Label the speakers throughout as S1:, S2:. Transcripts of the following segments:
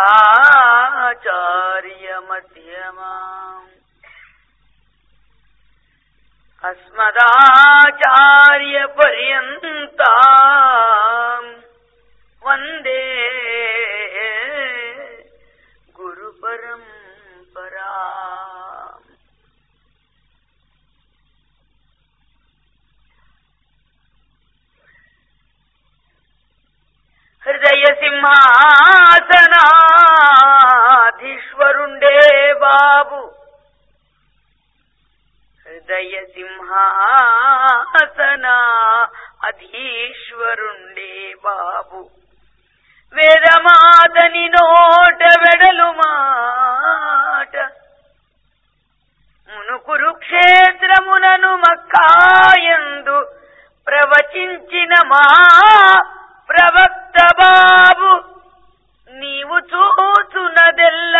S1: अस्मदाचार्यमध्यमाम् अस्मदाचार्यपर्यन्ताम् वन्दे गुरुपरम्परा హృదయ సింహాసనాధీశ్వరుండే బాబు హృదయ సింహాసనా అధీశ్వరుండే బాబు వేదమాతని నోట వెడలు మాట మును కురుక్షేత్రమునను మక్కాయందు ప్రవచించిన మా ప్రవక్త బాబు నీవు చూచునదెల్ల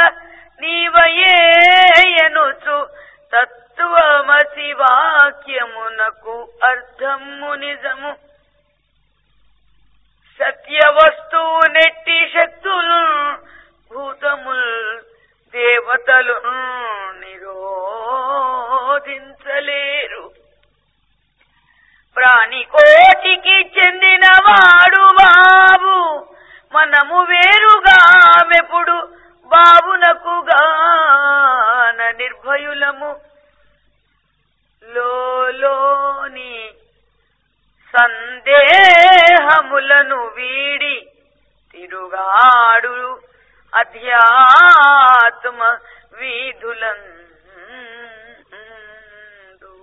S1: నీవయేయనుచు తత్వమసి వాక్యమునకు అర్థము నిజము సత్య వస్తువు నెట్టి శక్తులు భూతముల్ దేవతలు నిరోధించలేరు ప్రాణికోటికి చెందిన వాడు బాబు మనము వేరుగా మెప్పుడు బాబునకు గాన నిర్భయులము లోని సందేహములను వీడి తిరుగాడు అధ్యాత్మ వీధులందు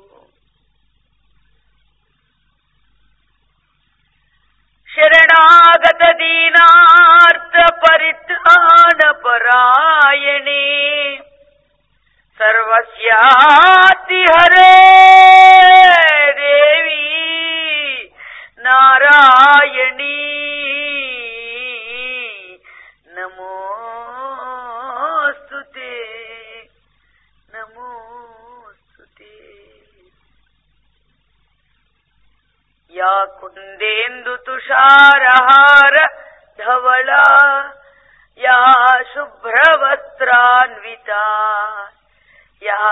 S1: శరణాగత దీనార్థ పరిత్రాణ పరాయణే సర్వస్యాతి హరే దేవి నారాయణీ నమోస్తుతే నమోస్తుతే యా కుందేందు తుషారహార ధవళా యా శుభ్రవస్త్రాన్వితా యా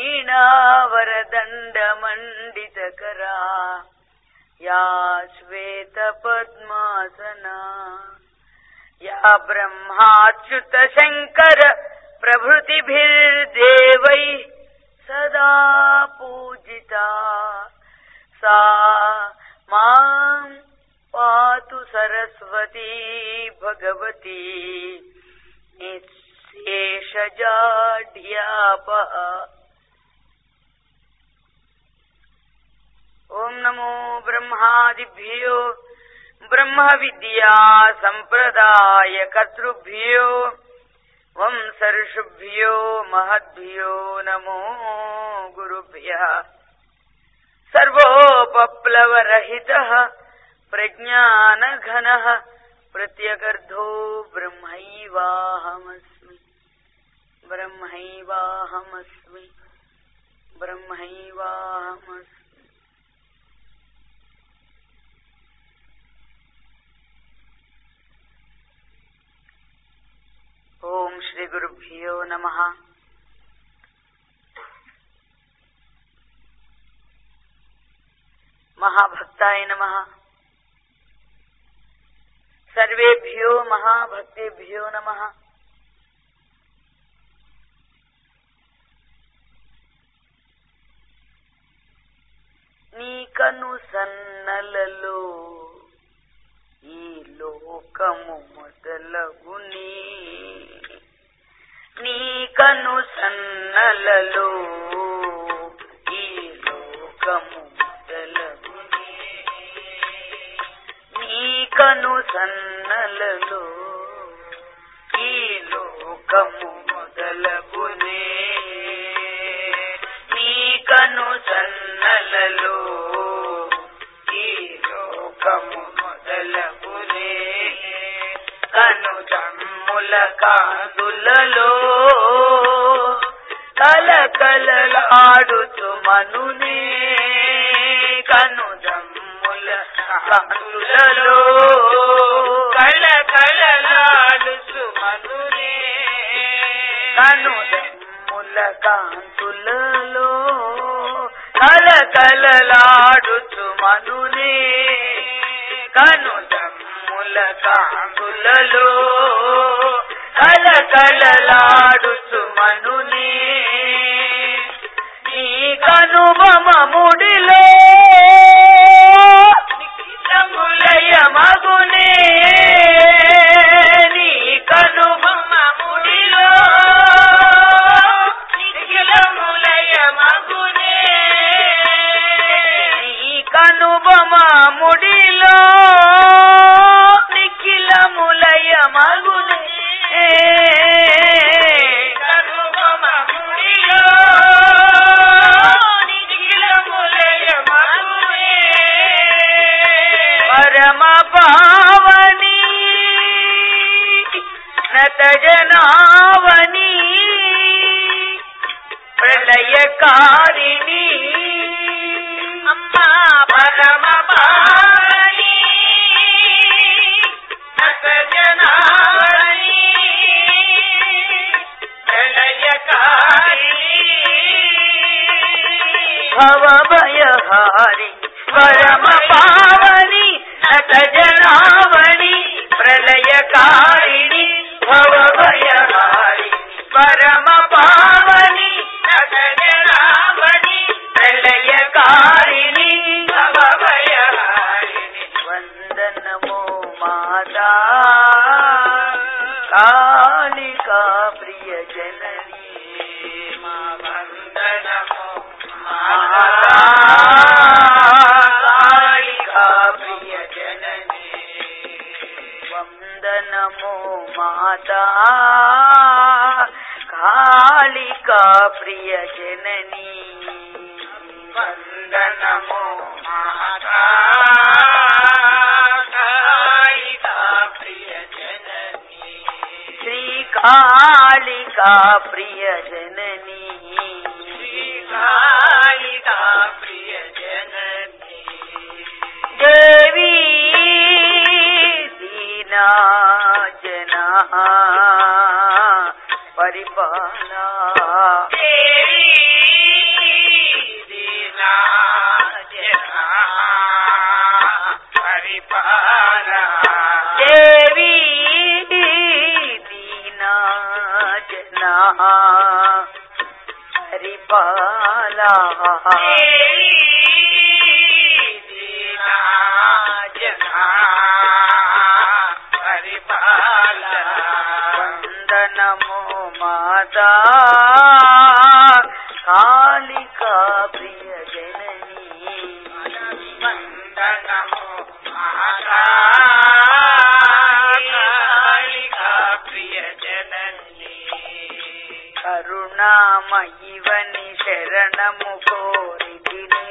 S1: వీణావరదండమండితకరా యా శ్వేతపద్మాసనా యా బ్రహ్మాచ్యుత శంకర ప్రభృతిభిర్దేవై సదా పూజితా सा मां पातु सरस्वती भगवती निःशेषजाढ्यापः ॐ नमो ब्रह्मादिभ्यो ब्रह्मविद्या सम्प्रदायकर्तृभ्यो वंसर्षुभ्यो महद्भ्यो नमो गुरुभ्यः सर्वोपप्लवरहितः प्रज्ञानघनः प्रत्यगर्धो ब्रह्मैवाहमस्मि ब्रह्मैवाहमस्मि ब्रह्मैवाहमस्मि ॐ श्रीगुरुभ्यो नमः महाभक्ताय नमः सर्वेभ्यो महाभक्तेभ्यो नमः నీకను సన్నలలో ఈ లోకము మొదలగుని నీకను సన్నలలో ఈ లోకము మొదలగుని నీకను సన్నలలో ఈ లోకము మొదలగునే నీకను సన్నలలో ఈ లోకము మొదలగునే కను జమ్ముల కాదులలో కలకలలాడుతు మనునే కను జమ్ముల కాదులలో కలకలలాడుతు మనునే కనుదమ్ముల కాంతులలో కలకలలాడుచు మనునే కనుదమ్ముల కాంతులలో కలకలలాడుచు మనునే నీ కనుబమ ముడిలో నిఖిలములయ మగునే నీ కనుబమ ముడిలో నిఖిలములయ మగునే నీ కనుబమ ముడిలో నిఖిలములయ మగునే కనుబమ ముడిలో నిఖిలములయ మగునే పరమ పావని నత జనావని ప్రళయకారిణి అమ్మా పరమ పావని నత జనావని ప్రళయకారిణి భవభయహారి పరమ పావని నట జనావణి ప్రళయకారిణి భవభయహారి పరమ పావని నట జనావణి ప్రళయకారిణి భవభయహారిణి వందనమో మాతా కాళికా ప్రియ జననీ మా వందనమో కాళికా ప్రియ జననీ వందనమో మాతా కాళికా ప్రియ జననీ వందనమో మాతా కాళికా ప్రియ జననీ శ్రీ కాళికా ప్రియ జననీ శ్రీ కాళికా ప్రియ జననీ దేవీ దీనా జనా పరిపాలా దేవీ దీనా జనా పరిపాలా దేవీ దీనా జనా పరిపాలా వందనమో మాతా కాళికా ప్రియ జననీ వందనమో మాతా కాళికా ప్రియ జననీ కరుణామయివని శరణము కోరితినే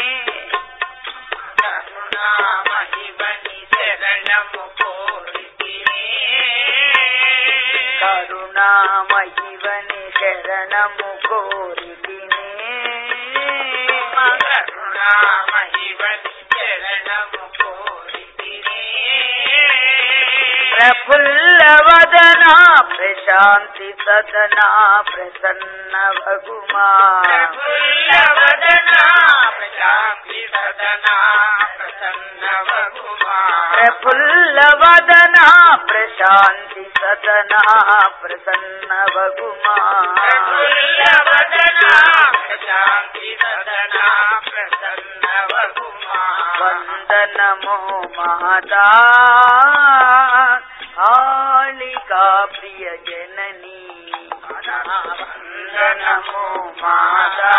S1: కరుణామయివని శరణము కోరితినే కరుణామయివని శరణము కోరితినే కరుణామయివని శరణము కోరితినే ప్రఫుల్లవదనా ప్రశాంతి సదనా ప్రసన్న భగుమా ప్రఫుల్లవదనా ప్రశాంతి సదనా ప్రసన్న భగుమా ప్రఫుల్లవదనా ప్రశాంతి సదనా ప్రసన్న భగుమా ప్రఫుల్లవదనా ప్రశాంతి సదనా ప్రసన్న భగుమా వందనమో మాతా కాళికా ప్రియ జననీ వందనమో మాతా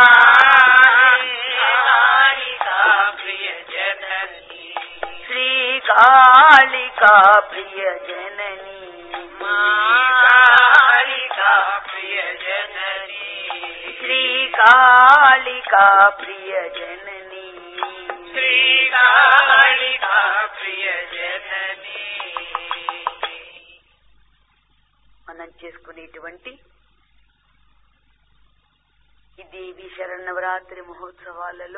S1: కాళికా ప్రియ జననీ శ్రీ కాళికా ప్రియ జననీ కాళికా ప్రియ జననీ శ్రీ కాళికా ప్రియ జననీ శ్రీ కాళికా ప్రియ జననీ మనం చేసుకునేటువంటి ఈ దేవి శరణవరాత్రి మహోత్సవాలలో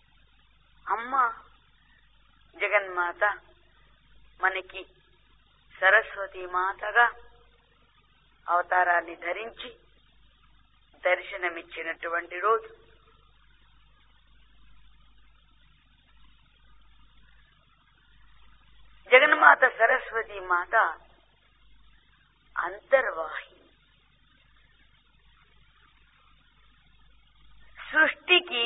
S1: అమ్మ జగన్మాత మనకి సరస్వతి మాతగా అవతారాన్ని ధరించి దర్శనమిచ్చినటువంటి రోజు జగన్మాత సరస్వతి మాత అంతర్వాహి సృష్టికి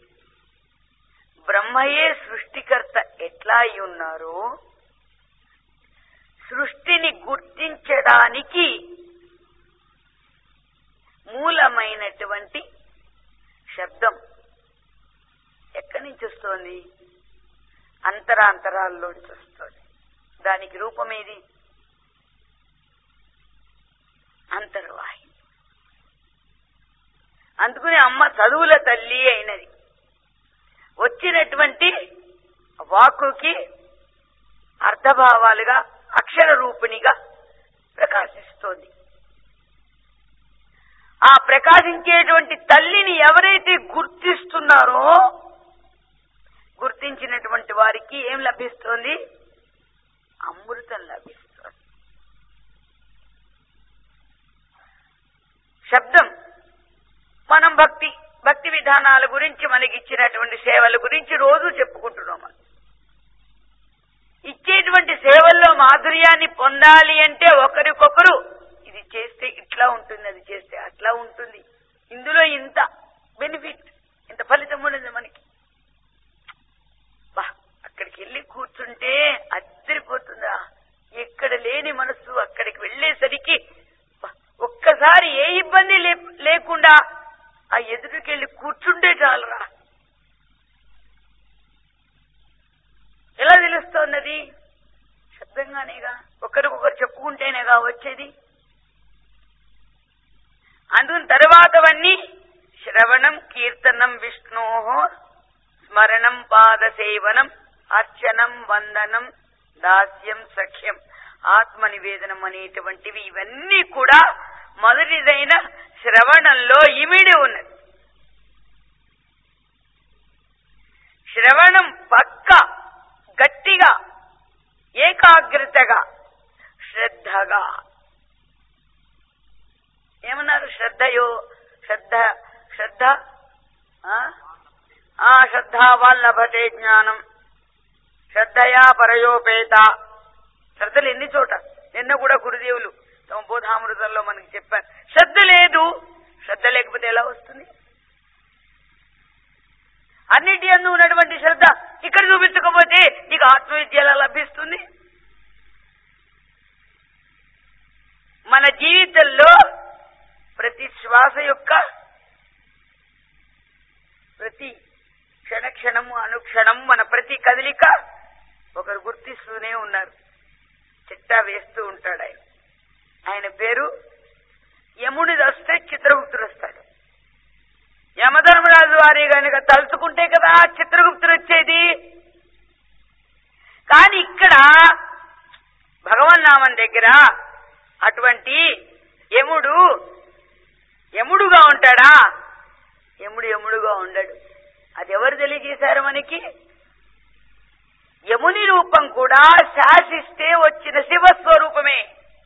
S1: బ్రహ్మయే సృష్టికర్త ఎట్లా అయి ఉన్నారో సృష్టిని గుర్తించడానికి మూలమైనటువంటి శబ్దం ఎక్కడి నుంచి వస్తోంది అంతరాంతరాల్లోంచి వస్తుంది దానికి రూపమేది అంతర్వాహి అందుకని అమ్మ చదువుల తల్లి అయినది వచ్చినటువంటి వాక్కుకి అర్థభావాలుగా అక్షర రూపిణిగా ప్రకాశిస్తోంది ఆ ప్రకాశించేటువంటి తల్లిని ఎవరైతే గుర్తిస్తున్నారో గుర్తించినటువంటి వారికి ఏం లభిస్తోంది అమృతం లభిస్తోంది శబ్దం మనం భక్తి భక్తి విధానాల గురించి మనకి ఇచ్చినటువంటి సేవల గురించి రోజు చెప్పుకుంటున్నాం మనం ఇచ్చేటువంటి సేవల్లో మాధుర్యాన్ని పొందాలి అంటే ఒకరికొకరు ఇది చేస్తే ఇట్లా ఉంటుంది అది చేస్తే అట్లా ఉంటుంది ఇందులో ఇంత బెనిఫిట్ ఇంత ఫలితం ఉన్నది మనకి బా అక్కడికి వెళ్ళి కూర్చుంటే అద్దరిపోతుందా ఎక్కడ లేని మనస్సు అక్కడికి వెళ్ళేసరికి బా, ఒక్కసారి ఏ ఇబ్బంది లే- లేకుండా ఆ ఎదురుకెళ్ళి కూర్చుంటే చాలరా ఎలా తెలుస్తోన్నది శబ్దంగానేగా ఒకరికొకరు చెప్పుకుంటేనేగా వచ్చేది అందుకు తర్వాతవన్నీ శ్రవణం కీర్తనం విష్ణో స్మరణం పాద సేవనం అర్చనం వందనం దాస్యం సఖ్యం ఆత్మ నివేదనం అనేటువంటివి ఇవన్నీ కూడా మొదటిదైన శ్రవణంలో ఇమిడి ఉన్నది శ్రవణం పక్క గట్టిగా ఏకాగ్రతగా శ్రద్ధగా ఏమన్నారు శ్రద్ధయో శ్రద్ధ శ్రద్ధ ఆ? ఆ శ్రద్ధ వల్లభతే జ్ఞానం శ్రద్ధయా పరయోపేత శ్రద్ధలు ఎన్ని చోట నిన్న కూడా గురుదేవులు తమ బోధామృతంలో మనకి చెప్పారు శ్రద్ధ లేదు శ్రద్ధ లేకపోతే ఎలా వస్తుంది అన్నిటి అందు ఉన్నటువంటి శ్రద్ధ ఇక్కడ చూపించకపోతే నీకు ఆత్మవిద్య ఎలా లభిస్తుంది మన జీవితంలో ప్రతి శ్వాస యొక్క ప్రతి క్షణక్షణము అనుక్షణం మన ప్రతి కదలిక ఒకరు గుర్తిస్తూనే ఉన్నారు చిట్టా వేస్తూ ఉంటాడు ఆయన ఆయన పేరు యముడిది వస్తే చిత్రగుప్తుడు వస్తాడు యమధర్మరాజు వారి గనుక తలుచుకుంటే కదా చిత్రగుప్తుడు వచ్చేది కానీ ఇక్కడ భగవన్నామం దగ్గర అటువంటి యముడు యముడుగా ఉంటాడా యముడు యముడుగా ఉండడు అది ఎవరు తెలియజేశారు మనకి యముని రూపం కూడా శాసిస్తే వచ్చిన శివస్వరూపమే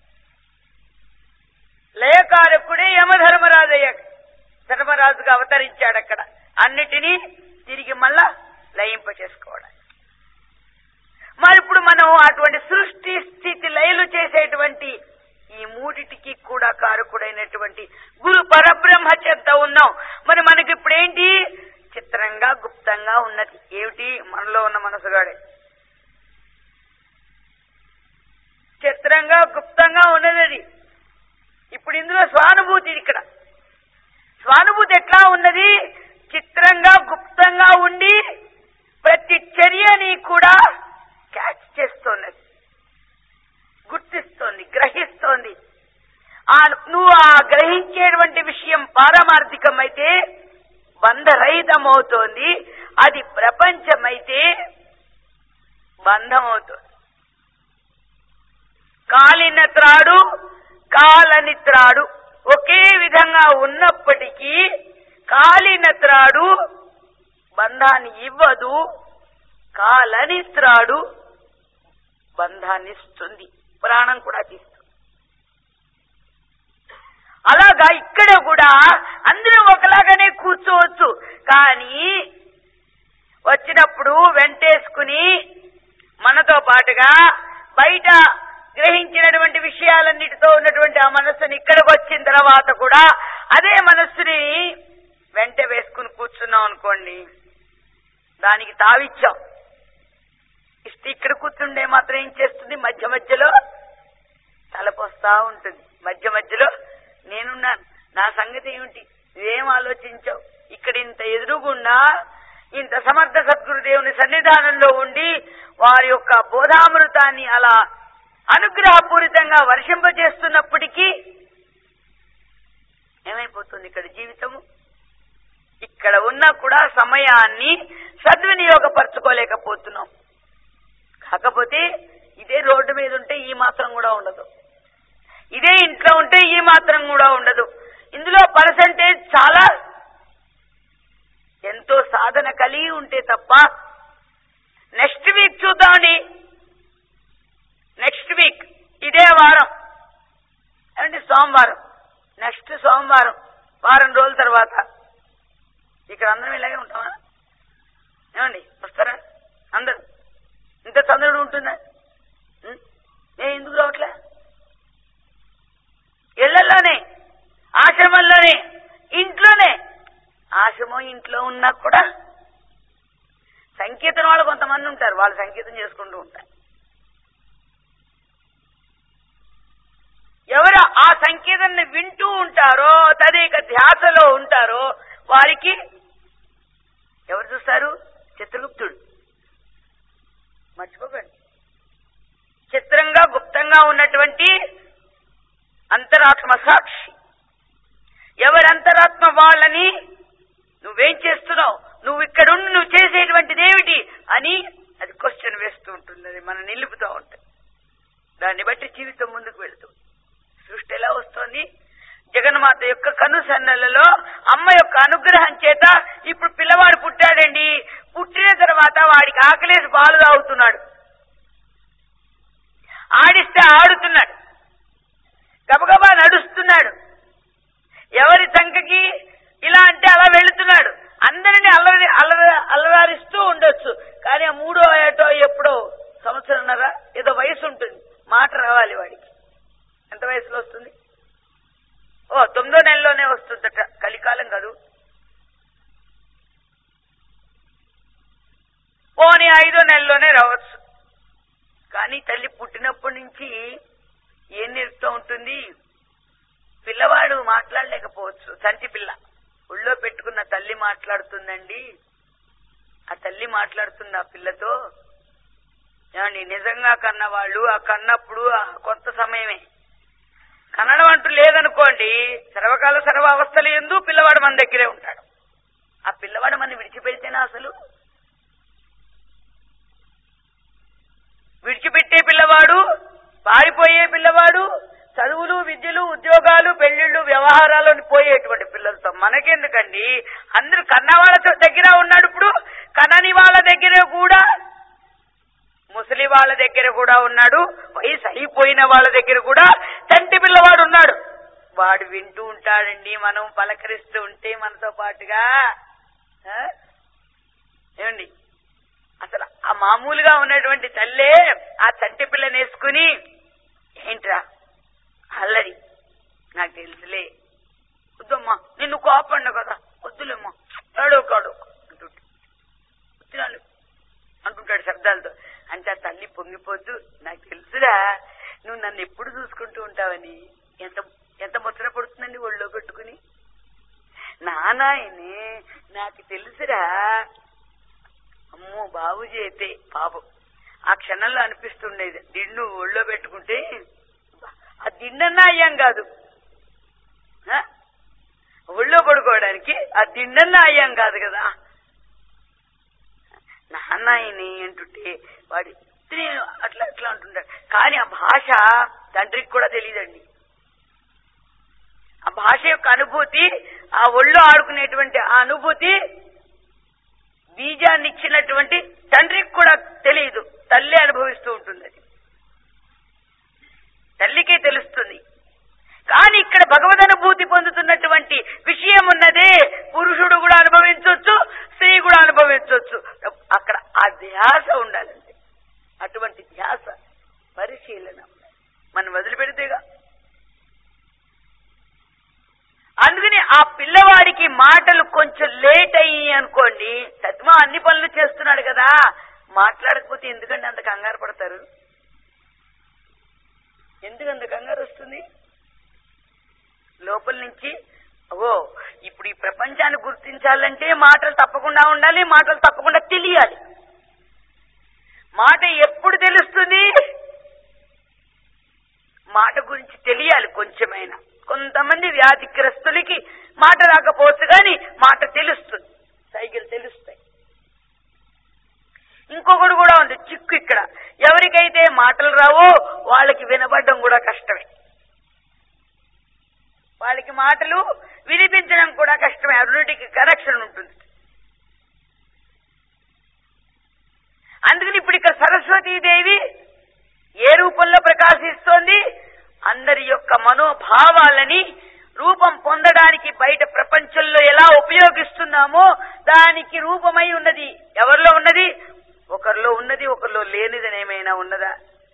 S1: లయకారకుడే యమధర్మరాజయ్య ధర్మరాజుగా అవతరించాడు అక్కడ అన్నిటినీ తిరిగి మళ్ళా లయింప చేసుకోవడం మరి ఇప్పుడు మనం అటువంటి సృష్టి స్థితి లయలు చేసేటువంటి ఈ మూడిటికి కూడా కారకుడైనటువంటి గురు పరబ్రహ్మ చెత్త ఉన్నాం మరి మనకి ఇప్పుడు ఏంటి చిత్రంగా గుప్తంగా ఉన్నది ఏమిటి మనలో ఉన్న మనసుగాడే చిత్రంగా గుప్తంగా ఉన్నది అది ఇప్పుడు ఇందులో స్వానుభూతి ఇక్కడ స్వానుభూతి ఎట్లా ఉన్నది చిత్రంగా గుప్తంగా ఉండి ప్రతి చర్యని కూడా క్యాచ్ చేస్తున్నది గుర్తిస్తోంది గ్రహిస్తోంది ఆ నువ్వు ఆ గ్రహించేటువంటి విషయం పారమార్థికమైతే బంధరహితమవుతోంది అది ప్రపంచమైతే బంధమవుతోంది కాలిన త్రాడు కాలని త్రాడు ఒకే విధంగా ఉన్నప్పటికీ కాలిన త్రాడు బంధాన్ని ఇవ్వదు కాలని త్రాడు బంధాన్ని ఇస్తుంది ప్రాణం కూడా తీస్తుంది అలాగా ఇక్కడ కూడా అందరూ ఒకలాగానే కూర్చోవచ్చు కానీ వచ్చినప్పుడు వెంటేసుకుని మనతో పాటుగా బయట గ్రహించినటువంటి విషయాలన్నిటితో ఉన్నటువంటి ఆ మనస్సుని ఇక్కడికి వచ్చిన తర్వాత కూడా అదే మనస్సుని వెంట వేసుకుని కూర్చున్నాం అనుకోండి దానికి తావిచ్చాం ఇస్తే ఇక్కడ కూర్చుండే మాత్రం ఏం చేస్తుంది మధ్య మధ్యలో తలపోస్తా ఉంటుంది మధ్య మధ్యలో నేనున్నాను నా సంగతి ఏమిటి నువ్వేం ఆలోచించావు ఇక్కడ ఇంత ఎదురుగుండా ఇంత సమర్థ సద్గురుదేవుని సన్నిధానంలో ఉండి వారి యొక్క బోధామృతాన్ని అలా అనుగ్రహపూరితంగా వర్షింపజేస్తున్నప్పటికీ ఏమైపోతుంది ఇక్కడ జీవితము ఇక్కడ ఉన్నా కూడా సమయాన్ని సద్వినియోగపరచుకోలేకపోతున్నాం కాకపోతే ఇదే రోడ్డు మీద ఉంటే ఈ మాత్రం కూడా ఉండదు ఇదే ఇంట్లో ఉంటే ఈ మాత్రం కూడా ఉండదు ఇందులో పర్సంటేజ్ చాలా ఎంతో సాధన కలిగి ఉంటే తప్ప నెక్స్ట్ వీక్ చూద్దామండి నెక్స్ట్ వీక్ ఇదే వారం అంటే సోమవారం నెక్స్ట్ సోమవారం వారం రోజుల తర్వాత ఇక్కడ అందరం ఇలాగే ఉంటామా ఏమండి వస్తారా అందరు ఇంత చంద్రుడు ఉంటుందా ఉం? ఏ ఎందుకు రావట్లే ఇళ్లలోనే ఆశ్రమంలోనే ఇంట్లోనే ఆశ్రమం ఇంట్లో ఉన్నా కూడా సంకీర్తన వాళ్ళు కొంతమంది ఉంటారు వాళ్ళు సంకీర్తన చేసుకుంటూ ఉంటారు ఎవరు ఆ సంకీర్తనని వింటూ ఉంటారో తదేక ధ్యాసలో ఉంటారో వారికి ఎవరు చూస్తారు చిత్రగుప్తుడు మర్చిపోకండి చిత్రంగా గుప్తంగా ఉన్నటువంటి అంతరాత్మ సాక్షి ఎవరి అంతరాత్మ వాళ్ళని నువ్వేం చేస్తున్నావు నువ్వు ఇక్కడుండి నువ్వు చేసేటువంటిది ఏమిటి అని అది క్వశ్చన్ వేస్తూ ఉంటుంది అది మనం నిలుపుతూ ఉంటుంది దాన్ని బట్టి జీవితం ముందుకు వెళుతుంది సృష్టి ఎలా వస్తోంది జగన్మాత యొక్క కనుసన్నలలో అమ్మ యొక్క అనుగ్రహం చేత ఇప్పుడు పిల్లవాడు పుట్టాడండి పుట్టిన తర్వాత వాడికి ఆకలేసి పాలు తాగుతున్నాడు ఆడిస్తే ఆడుతున్నాడు గబగబా నడుస్తున్నాడు ఎవరి సంఖకి ఇలా అంటే అలా వెళుతున్నాడు అందరినీ అల్లరి అల్లరి అల్లరారిస్తూ ఉండొచ్చు కానీ ఆ మూడో ఏటో ఎప్పుడో సంవత్సరంన్నర ఏదో వయసు ఉంటుంది మాట రావాలి వాడికి ఎంత వయసులో వస్తుంది ఓ తొమ్మిదో నెలలోనే వస్తుందట కలికాలం కాదు పోనీ ఐదో నెలలోనే రావచ్చు కానీ తల్లి పుట్టినప్పటి నుంచి ఏం నేర్పుతూ ఉంటుంది పిల్లవాడు మాట్లాడలేకపోవచ్చు చంటి పిల్ల ఒళ్ళో పెట్టుకున్న తల్లి మాట్లాడుతుందండి ఆ తల్లి మాట్లాడుతుంది ఆ పిల్లతో ఏమండి నిజంగా కన్నవాళ్ళు ఆ కన్నప్పుడు ఆ కొంత సమయమే కన్నడం అంటూ లేదనుకోండి సర్వకాల సర్వావస్థలు ఎందు పిల్లవాడు మన దగ్గరే ఉంటాడు ఆ పిల్లవాడు మన విడిచిపెడితేనా అసలు విడిచిపెట్టే పిల్లవాడు పారిపోయే పిల్లవాడు చదువులు విద్యలు ఉద్యోగాలు పెళ్లిళ్ళు వ్యవహారాలు పోయేటువంటి పిల్లలతో మనకెందుకండి అందరూ కన్నవాళ్ళ దగ్గర ఉన్నాడు ఇప్పుడు కనని వాళ్ళ దగ్గర కూడా ముసలి వాళ్ళ దగ్గర కూడా ఉన్నాడు వయసు అయిపోయిన వాళ్ళ దగ్గర కూడా తంటి పిల్లవాడు ఉన్నాడు వాడు వింటూ ఉంటాడండి మనం పలకరిస్తూ ఉంటే మనతో పాటుగా ఆ? ఏమండి అసలు ఆ మామూలుగా ఉన్నటువంటి తల్లే ఆ చంటి పిల్లని వేసుకుని ఏంట్రా అల్లరి నాకు తెలుసులే వద్దమ్మా నిన్ను కోపండు కదా వద్దులేమ్మా ఏడో కాడు అంటుంటే వద్దురాలు అంటుంటాడు శబ్దాలతో అంటే ఆ తల్లి పొంగిపోద్దు నాకు తెలుసురా నువ్వు నన్ను ఎప్పుడు చూసుకుంటూ ఉంటావని ఎంత ఎంత ముచ్చట పడుతుందండి ఒళ్ళో పెట్టుకుని నానాయనే నాకు తెలుసురా అమ్మో బాబుజీ అయితే పాపం ఆ క్షణంలో అనిపిస్తుండేది దిండు ఒళ్ళో పెట్టుకుంటే ఆ దిండన్నా అయ్యాం కాదు ఆ? ఒళ్ళో పడుకోవడానికి ఆ దిండన్నా అయ్యాం కాదు కదా నాన్నాయని అంటుంటే వాడి ఇద్దరే అట్లా అట్లా అంటుంటాడు కానీ ఆ భాష తండ్రికి కూడా తెలియదండి ఆ భాష యొక్క అనుభూతి ఆ ఒళ్ళో ఆడుకునేటువంటి ఆ అనుభూతి బీజాన్ని ఇచ్చినటువంటి తండ్రికి కూడా తెలియదు తల్లి అనుభవిస్తూ ఉంటుంది అది స్త్రీకే తెలుస్తుంది కానీ ఇక్కడ భగవద్ అనుభూతి పొందుతున్నటువంటి విషయం ఉన్నదే పురుషుడు కూడా అనుభవించవచ్చు స్త్రీ కూడా అనుభవించవచ్చు అక్కడ ఆ ధ్యాస ఉండాలండి అటువంటి ధ్యాస పరిశీలన మనం వదిలిపెడితేగా అందుకని ఆ పిల్లవాడికి మాటలు కొంచెం లేట్ అయ్యి అనుకోండి సత్మా అన్ని పనులు చేస్తున్నాడు కదా మాట్లాడకపోతే ఎందుకండి అంత కంగారు పడతారు ఎందుకు అంత కంగారు వస్తుంది లోపల నుంచి ఓ ఇప్పుడు ఈ ప్రపంచాన్ని గుర్తించాలంటే మాటలు తప్పకుండా ఉండాలి మాటలు తప్పకుండా తెలియాలి మాట ఎప్పుడు తెలుస్తుంది మాట గురించి తెలియాలి కొంచెమైనా కొంతమంది వ్యాధిగ్రస్తులకి మాట రాకపోవచ్చు కానీ మాట తెలుస్తుంది సైకిల్ తెలుస్తాయి ఇంకొకడు కూడా ఉంది చిక్కు ఇక్కడ ఎవరికైతే మాటలు రావో వాళ్ళకి వినబడడం కూడా కష్టమే వాళ్ళకి మాటలు వినిపించడం కూడా కష్టమే అన్నిటికి కనెక్షన్ ఉంటుంది అందుకని ఇప్పుడు ఇక్కడ సరస్వతీదేవి ఏ రూపంలో ప్రకాశిస్తోంది అందరి యొక్క మనోభావాలని రూపం పొందడానికి బయట ప్రపంచంలో ఎలా ఉపయోగిస్తున్నామో దానికి రూపమై ఉన్నది ఎవరిలో ఉన్నది ఒకరిలో ఉన్నది ఒకరిలో లేనిదని ఏమైనా ఉన్నదా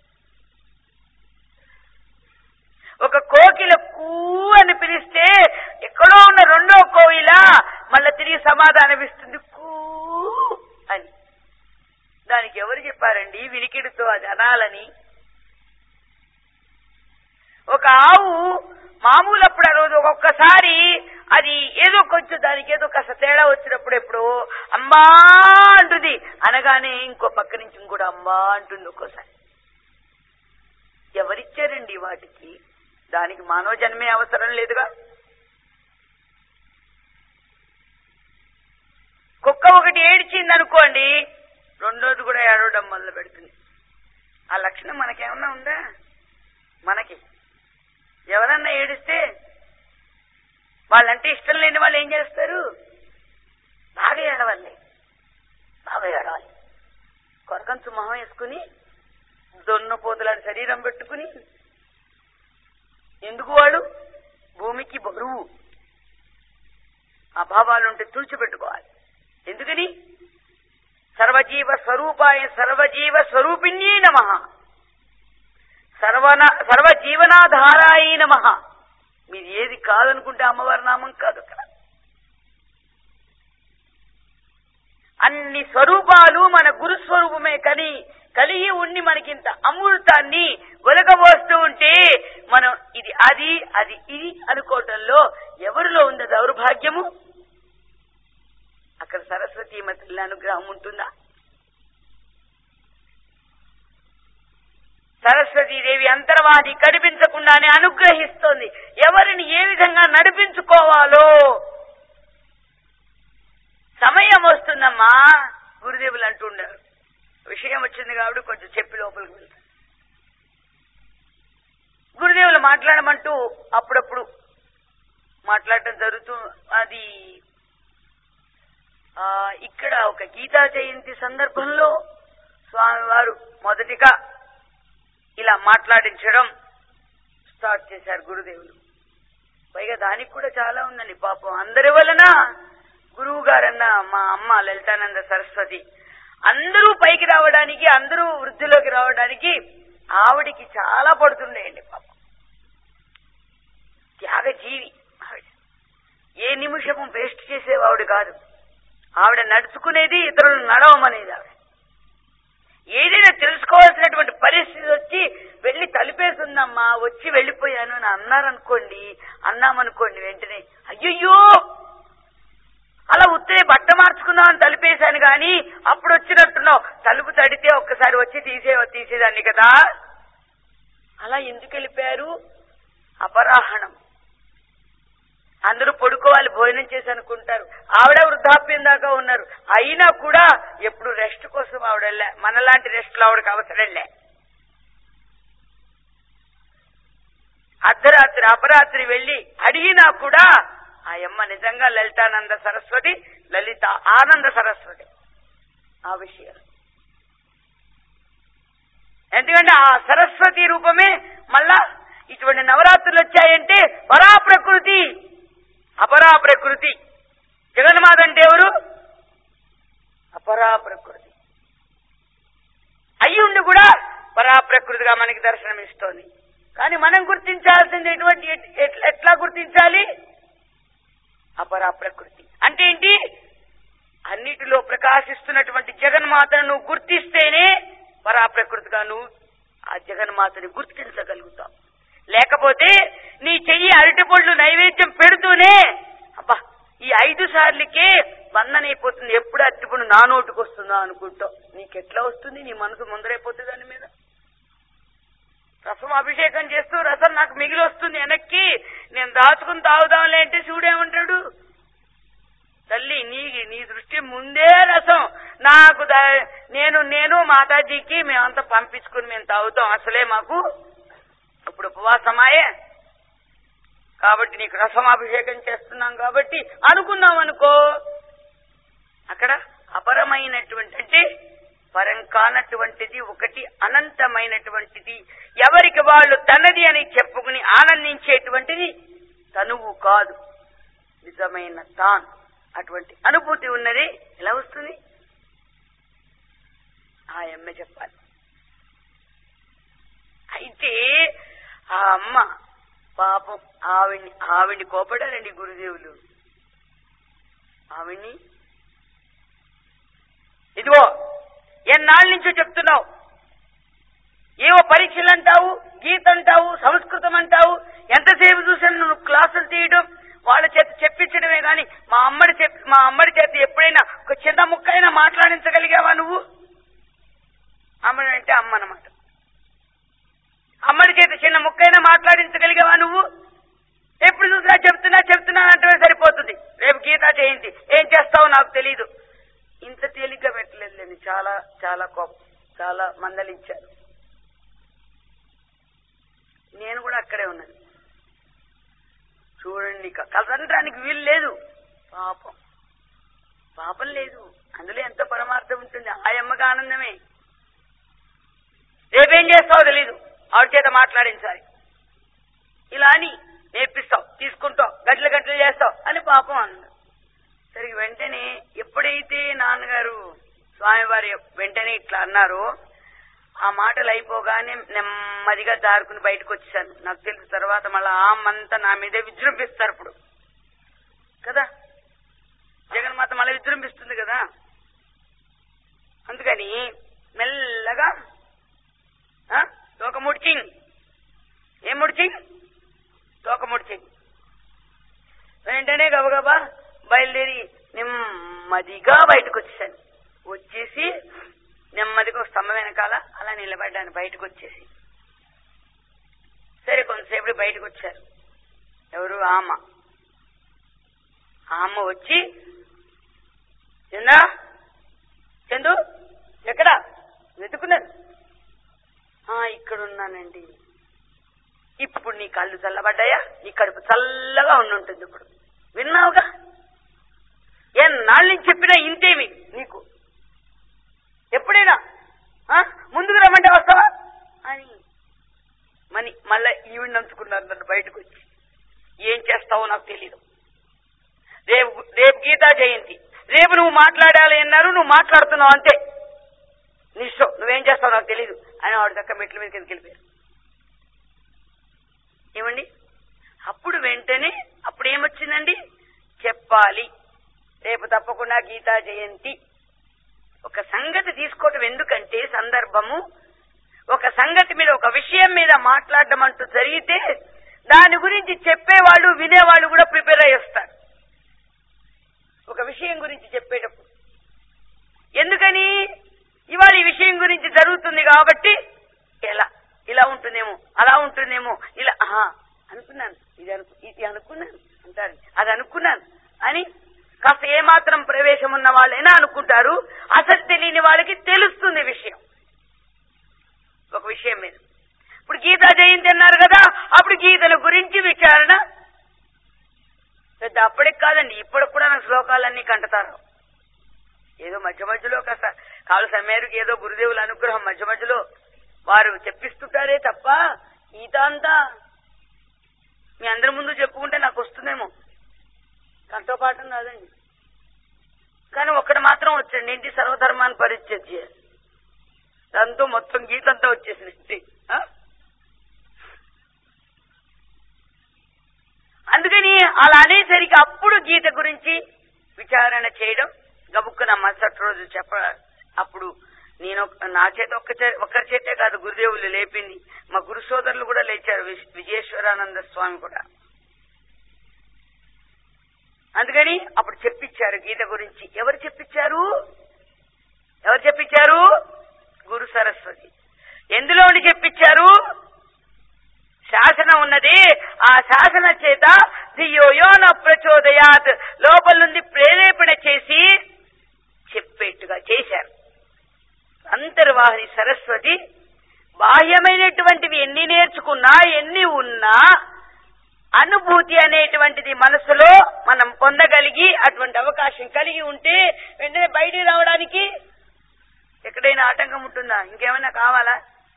S1: ఒక కోకిల కూ అని పిలిస్తే ఎక్కడో ఉన్న రెండో కోయిల మళ్ళా తిరిగి సమాధానం ఇస్తుంది కూ అని దానికి ఎవరు చెప్పారండి వినికిడితో అది అనాలని ఒక ఆవు మామూలు అప్పుడు ఆ రోజు ఒక్కొక్కసారి అది ఏదో కొంచెం దానికి ఏదో కాస్త తేడా వచ్చినప్పుడు ఎప్పుడు అమ్మా అంటుంది అనగానే ఇంకో పక్క నుంచి ఇంకోటి అమ్మా అంటుంది ఒక్కోసారి ఎవరిచ్చారండి వాటికి దానికి మానవ జన్మే అవసరం లేదుగా కుక్క ఒకటి ఏడ్చింది అనుకోండి రెండోది కూడా ఏడవడం మొదలు పెడుతుంది ఆ లక్షణం మనకేమన్నా ఉందా మనకి ఎవరన్నా ఏడిస్తే వాళ్ళంటే ఇష్టం లేని వాళ్ళు ఏం చేస్తారు బాగా ఏడవాలి బాగా ఏడవాలి కొరకంచు మొహం వేసుకుని దొన్న పోతులాంటి శరీరం పెట్టుకుని ఎందుకు వాడు భూమికి బరువు అభావాలుంటే తుడిచిపెట్టుకోవాలి ఎందుకని సర్వజీవ స్వరూపాయ సర్వజీవ స్వరూపిణ్యే నమ సర్వన సర్వజీవనాధారాయ నమ మీరు ఏది కాదనుకుంటే అమ్మవారి నామం కాదు అక్కడ అన్ని స్వరూపాలు మన గురు స్వరూపమే కని కలిగి ఉండి మనకింత అమృతాన్ని ఒలగబోస్తూ ఉంటే మనం ఇది అది అది ఇది అనుకోవటంలో ఎవరిలో ఉంది దౌర్భాగ్యము అక్కడ సరస్వతి మతుల అనుగ్రహం ఉంటుందా సరస్వతీదేవి అంతర్వాది కనిపించకుండానే అనుగ్రహిస్తోంది ఎవరిని ఏ విధంగా నడిపించుకోవాలో సమయం వస్తుందమ్మా గురుదేవులు అంటుండారు విషయం వచ్చింది కాబట్టి కొంచెం చెప్పి లోపలికి వెళ్తాం గురుదేవులు మాట్లాడమంటూ అప్పుడప్పుడు మాట్లాడటం జరుగుతూ అది ఆ ఇక్కడ ఒక గీతా జయంతి సందర్భంలో స్వామివారు మొదటిగా ఇలా మాట్లాడించడం స్టార్ట్ చేశారు గురుదేవులు పైగా దానికి కూడా చాలా ఉందండి పాపం అందరి వలన గురువు గారన్న మా అమ్మ లలితానంద సరస్వతి అందరూ పైకి రావడానికి అందరూ వృద్ధిలోకి రావడానికి ఆవిడికి చాలా పడుతుండేయండి పాపం త్యాగజీవి ఆవిడ ఏ నిమిషము వేస్ట్ చేసేవావిడ కాదు ఆవిడ నడుచుకునేది ఇతరులను నడవమనేది ఆవిడ ఏదైనా తెలుసుకోవాల్సినటువంటి పరిస్థితి వచ్చి వెళ్లి తలిపేస్తుందమ్మా వచ్చి వెళ్లిపోయాను అని అన్నారనుకోండి అన్నామనుకోండి వెంటనే అయ్యయ్యో అలా ఉత్తే బట్ట మార్చుకుందామని తలిపేశాను గాని అప్పుడు వచ్చినట్టున్నావు తలుపు తడితే ఒక్కసారి వచ్చి తీసే తీసేదాన్ని కదా అలా ఎందుకు వెళ్ళిపోయారు అపరాహణం అందరూ పడుకోవాలి భోజనం చేసి అనుకుంటారు ఆవిడ వృద్ధాప్యం దాకా ఉన్నారు అయినా కూడా ఎప్పుడు రెస్ట్ కోసం ఆవిడ వెళ్ళా మనలాంటి రెస్ట్లు ఆవిడకి అవసరంలే అర్ధరాత్రి అపరాత్రి వెళ్లి అడిగినా కూడా ఆ అమ్మ నిజంగా లలితానంద సరస్వతి లలిత ఆనంద సరస్వతి ఆ విషయం ఎందుకంటే ఆ సరస్వతి రూపమే మళ్ళా ఇటువంటి నవరాత్రులు వచ్చాయంటే పరా ప్రకృతి అపరా ప్రకృతి జగన్మాత అంటే ఎవరు అపరా ప్రకృతి అయ్యుండి కూడా పరా ప్రకృతిగా మనకి దర్శనం ఇస్తోంది కానీ మనం గుర్తించాల్సింది ఎటువంటి ఎట్- ఎట్- ఎట్లా గుర్తించాలి అపరా ప్రకృతి అంటే ఏంటి అన్నిటిలో ప్రకాశిస్తున్నటువంటి జగన్మాతను నువ్వు గుర్తిస్తేనే పరా ప్రకృతిగా నువ్వు ఆ జగన్మాతని గుర్తించగలుగుతావు లేకపోతే నీ చెయ్యి అరటిపళ్ళు నైవేద్యం పెడుతూనే అబ్బా ఈ ఐదు సార్లకే బంధనైపోతుంది ఎప్పుడు అరటిపండు నా నోటుకు వస్తుందా అనుకుంటావు నీకెట్లా వస్తుంది నీ మనసు ముందరైపోతుంది దాని మీద రసం అభిషేకం చేస్తూ రసం నాకు మిగిలి వస్తుంది వెనక్కి నేను దాచుకుని తాగుదాంలే అంటే శివుడేమంటాడు తల్లి నీ నీ దృష్టి ముందే రసం నాకు ద- నేను నేను మాతాజీకి మేమంతా పంపించుకుని మేము తాగుతాం అసలే మాకు ఇప్పుడు ఉపవాసమాయే కాబట్టి నీకు రసమాభిషేకం చేస్తున్నాం కాబట్టి అనుకున్నాం అనుకో అక్కడ అపరమైనటువంటి అంటే పరం కానటువంటిది ఒకటి అనంతమైనటువంటిది ఎవరికి వాళ్ళు తనది అని చెప్పుకుని ఆనందించేటువంటిది తనువు కాదు నిజమైన తాను అటువంటి అనుభూతి ఉన్నది ఎలా వస్తుంది ఆ అమ్మ చెప్పాలి అయితే ఆ అమ్మ పాపం ఆవిడ్ని ఆవిడ్ని కోపడారండి గురుదేవులు ఆవిడ్ని ఇదిగో ఎన్నాళ్ళ నుంచో చెప్తున్నావు ఏవో పరీక్షలు అంటావు గీత అంటావు సంస్కృతం అంటావు ఎంతసేపు చూసాను నువ్వు క్లాసులు తీయడం వాళ్ళ చేత చెప్పించడమే గాని మా అమ్మడి చెప్ మా అమ్మడి చేత ఎప్పుడైనా ఒక చిన్న ముక్కైనా మాట్లాడించగలిగావా నువ్వు అమ్మడి అంటే అమ్మ అన్నమాట అమ్మడి చేత చిన్న ముక్కైనా మాట్లాడించగలిగావా నువ్వు ఎప్పుడు చూసినా చెప్తున్నా చెప్తున్నా అంటే సరిపోతుంది రేపు గీతా జయంతి ఏం చేస్తావో నాకు తెలియదు ఇంత తేలిగ్గా పెట్టలేదులేండి చాలా చాలా కోపం చాలా మందలించారు నేను కూడా అక్కడే ఉన్నాను చూడండి ఇక కలసనడానికి వీలు లేదు పాపం పాపం లేదు అందులో ఎంత పరమార్థం ఉంటుంది ఆ అమ్మకి ఆనందమే రేపేం చేస్తావో తెలీదు ఆవిడ చేత మాట్లాడించాలి ఇలా అని నేర్పిస్తావు తీసుకుంటావు గంటలు గంటలు చేస్తావు అని పాపం అన్నాడు సరే వెంటనే ఎప్పుడైతే నాన్నగారు స్వామివారి వెంటనే ఇట్లా అన్నారో ఆ మాటలు అయిపోగానే నెమ్మదిగా దారుకుని బయటకు వచ్చేసాను నాకు తెలుసు తర్వాత మళ్ళీ ఆ అంతా నా మీదే విజృంభిస్తారు ఇప్పుడు కదా జగన్మాత మళ్ళీ విజృంభిస్తుంది కదా అందుకని మెల్లగా ఆ, తోక ముడిచింగ్ ఏం ముడిచింగ్ తోక ముడిచింగ్ వెంటనే గబగబా బయలుదేరి నెమ్మదిగా బయటకు వచ్చేసాను వచ్చేసి నెమ్మదిగా ఒక స్తంభం వెనకాల అలా నిలబడ్డాను బయటకు వచ్చేసి సరే కొంతసేపు బయటకు వచ్చారు ఎవరు ఆ అమ్మ ఆ అమ్మ వచ్చి చందా చందు ఎక్కడ వెతుకున్నాను "ఆ, ఇక్కడ ఉన్నానండి ఇప్పుడు నీ కళ్ళు చల్లబడ్డాయా నీ కడుపు చల్లగా ఉండుంటుంది ఇప్పుడు విన్నావుగా ఎన్నాళ్ళ నుంచి చెప్పినా ఇంతేమి నీకు ఎప్పుడైనా ఆ? ముందుకు రమ్మంటే వస్తావా అని మని మళ్ళా ఈవిడ నంచుకున్నారు నన్ను బయటకు వచ్చి ఏం చేస్తావో నాకు తెలీదు రేపు రేపు గీతా జయంతి రేపు నువ్వు మాట్లాడాలి అన్నారు నువ్వు మాట్లాడుతున్నావు అంతే నీ ఇష్టం నువ్వేం చేస్తావు నాకు తెలీదు అని ఆవిడ దక్క మెట్ల మీద కిందకి వెళ్ళిపోయారు ఏమండి అప్పుడు వెంటనే అప్పుడు ఏమొచ్చిందండి చెప్పాలి రేపు తప్పకుండా గీతా జయంతి ఒక సంగతి తీసుకోవటం ఎందుకంటే సందర్భము ఒక సంగతి మీద ఒక విషయం మీద మాట్లాడడం అంటూ జరిగితే దాని గురించి చెప్పేవాళ్ళు వినేవాళ్ళు కూడా ప్రిపేర్ అయ్యి వస్తారు ఒక విషయం గురించి చెప్పేటప్పుడు ఎందుకని ఇవాళ ఈ విషయం గురించి జరుగుతుంది కాబట్టి ఎలా ఇలా ఉంటుందేమో అలా ఉంటుందేమో ఇలా ఆహా అనుకున్నాను ఇది అను ఇది అనుకున్నాను అంటారు అది అనుకున్నాను అని కాస్త ఏమాత్రం ప్రవేశం ఉన్న వాళ్ళైనా అనుకుంటారు అసలు తెలియని వాళ్ళకి తెలుస్తుంది విషయం ఒక విషయం మీద ఇప్పుడు గీతా జయంతి అన్నారు కదా అప్పుడు గీతల గురించి విచారణ పెద్ద అప్పటికి కాదండి ఇప్పటికి కూడా నాకు శ్లోకాలన్నీ కంటతారు ఏదో మధ్య మధ్యలో కాస్త కాలు సమయానికి ఏదో గురుదేవుల అనుగ్రహం మధ్య మధ్యలో వారు చెప్పిస్తుంటారే తప్ప గీత అంతా మీ అందరి ముందు చెప్పుకుంటే నాకు వస్తుందేమో కంఠపాఠం కాదండి కానీ ఒక్కటి మాత్రం వచ్చండి ఏంటి సర్వధర్మాన్ని పరిత్యజ్య దాంతో మొత్తం గీతంతా వచ్చేసింది ఆ? అందుకని అలా అనేసరికి అప్పుడు గీత గురించి విచారణ చేయడం గబుక్కున మరుసటి రోజు చెప్ప అప్పుడు నేను ఒక- నా చేత ఒక్క చే- ఒక్కరి చేతే కాదు గురుదేవులు లేపింది మా గురు సోదరులు కూడా లేచారు విశ్- విజయేశ్వరానంద స్వామి కూడా అందుకని అప్పుడు చెప్పించారు గీత గురించి ఎవరు చెప్పించారు ఎవరు చెప్పించారు గురు సరస్వతి ఎందులోని చెప్పించారు శాసనం ఉన్నది ఆ శాసన చేత ధియోయోన ప్రచోదయాత్ లోపల నుండి ప్రేరేపణ చేసి చెప్పేట్టుగా చేశారు అంతర్వాహిని సరస్వతి బాహ్యమైనటువంటివి ఎన్ని నేర్చుకున్నా ఎన్ని ఉన్నా అనుభూతి అనేటువంటిది మనసులో మనం పొందగలిగి అటువంటి అవకాశం కలిగి ఉంటే వెంటనే బయటికి రావడానికి ఎక్కడైనా ఆటంకం ఉంటుందా ఇంకేమైనా కావాలా